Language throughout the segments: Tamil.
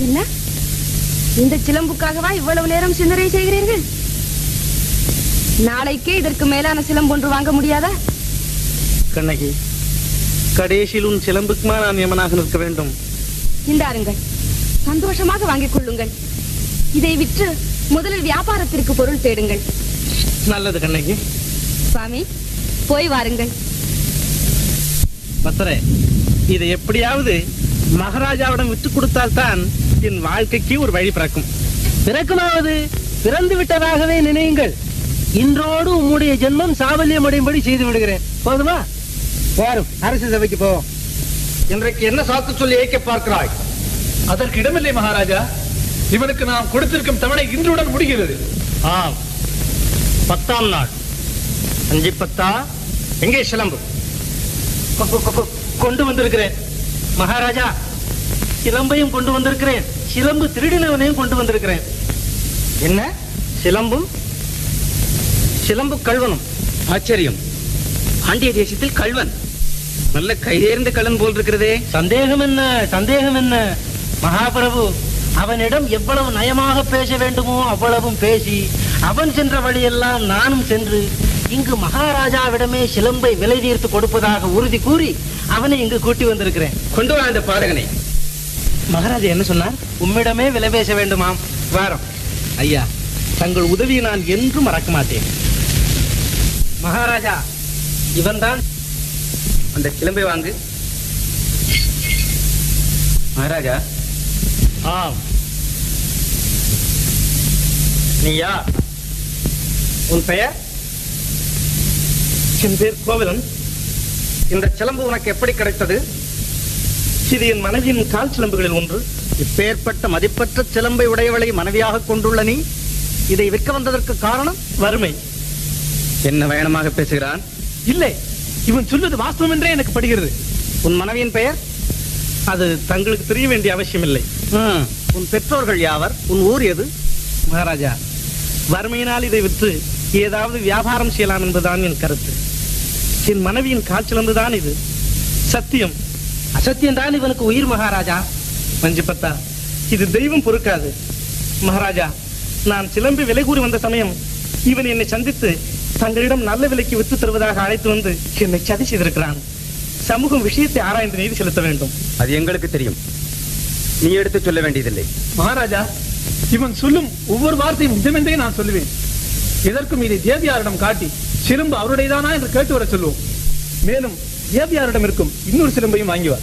என்ன இந்த சிலம்புக்காகவா இவ்வளவு நேரம் சிந்தனை செய்கிறீர்கள் நாளைக்கே இதற்கு மேலான சிலம்பு ஒன்று வாங்க முடியாதா கண்ணகி கடைசியில் உன் சிலம்புக்குமா நான் யமனாக நிற்க வேண்டும் இந்தாருங்கள் சந்தோஷமாக வாங்கிக் கொள்ளுங்கள் இதை விற்று முதலில் வியாபாரத்திற்கு பொருள் தேடுங்கள் நல்லது கண்ணகி சுவாமி போய் வாருங்கள் பத்தரே இதை எப்படியாவது மகாராஜாவிடம் விட்டு கொடுத்தால்தான் என் வாழ்க்கைக்கு ஒரு வழி பிறக்கும் பிறக்குமாவது பிறந்து விட்டதாகவே நினையுங்கள் இன்றோடு உம்முடைய ஜென்மம் சாபல்யம் அடையும்படி செய்து விடுகிறேன் போதுமா வாரும் அரசு சபைக்கு போவோம் இன்றைக்கு என்ன சாக்கு சொல்லி ஏய்க்க பார்க்கிறாய் அதற்கு இடமில்லை மகாராஜா இவனுக்கு நாம் கொடுத்திருக்கும் தவணை இன்றுடன் முடிகிறது ஆம் பத்தாம் நாள் அஞ்சு பத்தா எங்கே சிலம்பு கொ- கொ- கொ- கொண்டு வந்திருக்கிறேன் மகாராஜா சிலம்பையும் கொண்டு வந்திருக்கிறேன் சிலம்பு திருடினவனையும் கொண்டு வந்திருக்கிறேன் என்ன சிலம்பும் சிலம்பு கல்வனும் ஆச்சரியம் ஆண்டிய தேசத்தில் கல்வன் நல்ல கைதேர்ந்த கள்ளன் போல் இருக்கிறதே சந்தேகம் என்ன சந்தேகம் என்ன மகாபிரபு அவனிடம் எவ்வளவு நயமாக பேச வேண்டுமோ அவ்வளவும் பேசி அவன் சென்ற வழியெல்லாம் நானும் சென்று இங்கு மகாராஜாவிடமே சிலம்பை விலை தீர்த்து கொடுப்பதாக உறுதி கூறி அவனை இங்கு கூட்டி வந்திருக்கிறேன் கொண்டு வா அந்த பாதகனை மகாராஜா என்ன சொன்னார் உம்மிடமே விலை பேச வேண்டுமாம் வாரம் ஐயா தங்கள் உதவியை நான் என்றும் மறக்க மாட்டேன் மகாராஜா இவன்தான் அந்த சிலம்பை வாங்கு மகாராஜா ஆம் நீ யார் உன் பெயர் என் பேர் கோவலன் இந்த சிலம்பு உனக்கு எப்படி கிடைத்தது இது என் மனைவியின் கால் சிலம்புகளில் ஒன்று இப்பேற்பட்ட மதிப்பற்ற சிலம்பை உடையவளை மனைவியாக கொண்டுள்ள நீ இதை விற்க வந்ததற்கு காரணம் வறுமை என்ன வேணமாக பேசுகிறான் இல்லை இவன் சொல்வது வாஸ்தவம் என்றே எனக்கு படுகிறது உன் மனைவியின் பெயர் அது தங்களுக்கு தெரிய வேண்டிய அவசியம் இல்லை ம், உன் பெற்றோர்கள் யாவர் உன் ஊர் எது மகாராஜா வறுமையினால் இதை விற்று ஏதாவது வியாபாரம் செய்யலாம் என்பதுதான் என் கருத்து என் மனைவியின் காய்ச்சல் தான் இது சத்தியம் அசத்தியம்தான் இவனுக்கு உயிர் மகாராஜா மஞ்சுப்பத்தா இது தெய்வம் பொறுக்காது மகாராஜா நான் சிலம்பி விலை கூறி வந்த சமயம் இவன் என்னை சந்தித்து தங்களிடம் நல்ல விலைக்கு வித்து தருவதாக அழைத்து வந்து என்னை சதி செய்திருக்கிறான் சமூகம் விஷயத்தை ஆராய்ந்து நீதி செலுத்த வேண்டும் அது எங்களுக்கு தெரியும் நீ எடுத்து சொல்ல வேண்டியதில்லை மகாராஜா இவன் சொல்லும் ஒவ்வொரு வார்த்தையும் நிஜமென்றே நான் சொல்லுவேன் இதற்கும் இதை தேவியாரிடம் காட்டி சிலம்பு அவருடையதானா என்று கேட்டு வர சொல்லுவோம் மேலும் தேவியாரிடம் இருக்கும் இன்னொரு சிலம்பையும் வாங்கி வா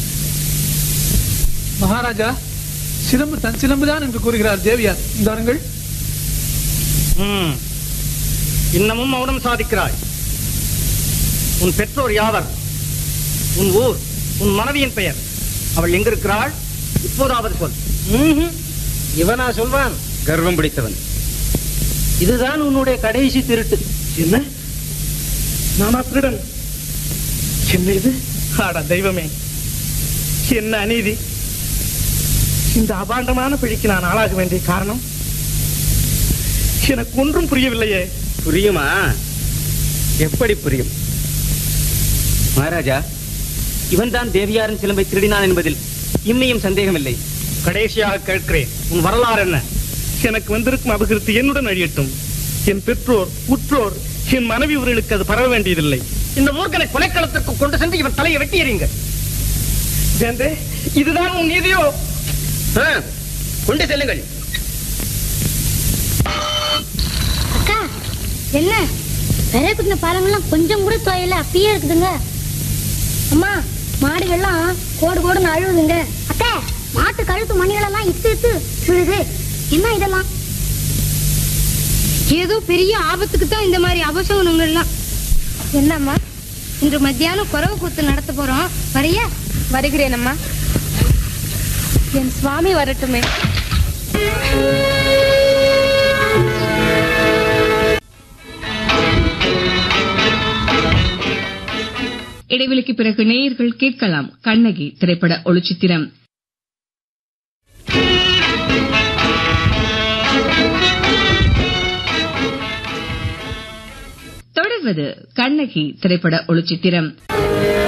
மகாராஜா சிலம்பு தன் சிலம்புதான் என்று கூறுகிறார் தேவியார் இந்தாருங்கள் ம், இன்னமும் மௌனம் சாதிக்கிறாய் உன் பெற்றோர் யாவர் உன் ஊர் உன் மனைவியின் பெயர் அவள் எங்கிருக்கிறாள் இப்போதாவது சொல் ம்ஹும். இவனா சொல்வான் கர்வம் பிடித்தவன் இதுதான் உன்னுடைய கடைசி திருட்டு என்ன நானா திருடன் என்ன இது ஆடா தெய்வமே என்ன அநீதி இந்த அபாண்டமான பிழைக்கு நான் ஆளாக வேண்டிய காரணம் எனக்கு ஒன்றும் புரியவில்லையே புரியுமா எப்படி புரியும் மகாராஜா இவன்தான் தேவியாரின் சிலம்பை திருடினான் என்பதில் இம்மையும் சந்தேகமில்லை கடைசியாக கேட்கிறேன் உன் வரலாறு என்ன எனக்கு வந்திருக்கும் அபகிருத்தி என்னுடன் அழியட்டும் என் பெற்றோர் உற்றோர் என் மனைவி இவர்களுக்கு அது பரவ வேண்டியதில்லை இந்த மூர்க்கனை கொலைக்களத்திற்கு கொண்டு சென்று இவன் தலையை வெட்டி எறியுங்க வேந்தே இதுதான் உன் நீதியோ ஆ, கொண்டு செல்லுங்கள் அக்கா என்ன பெரிய குட்டின பாலங்கள்லாம் கொஞ்சம் கூட துவையில அப்படியே இருக்குதுங்க அம்மா மாடுகள்லாம் கோடு கோடுன்னு அழுகுதுங்க அக்கா மாட்டு கழுத்து மணிகளெல்லாம் இத்து இத்து விழுது என்ன இதெல்லாம் ஏதோ பெரிய ஆபத்துக்கு தான் இந்த மாதிரி அபசகுனங்கள்லாம் என்னம்மா இன்று மத்தியானம் குறவு கூத்து நடத்த போறோம் வரியா வருகிறேன் அம்மா என் சுவாமி வரட்டுமே இடைவெளிக்கு பிறகு நேயர்கள் கேட்கலாம் கண்ணகி திரைப்பட ஒளிச்சித்திரம் தொடர்வது கண்ணகி திரைப்பட ஒளிச்சித்திரம்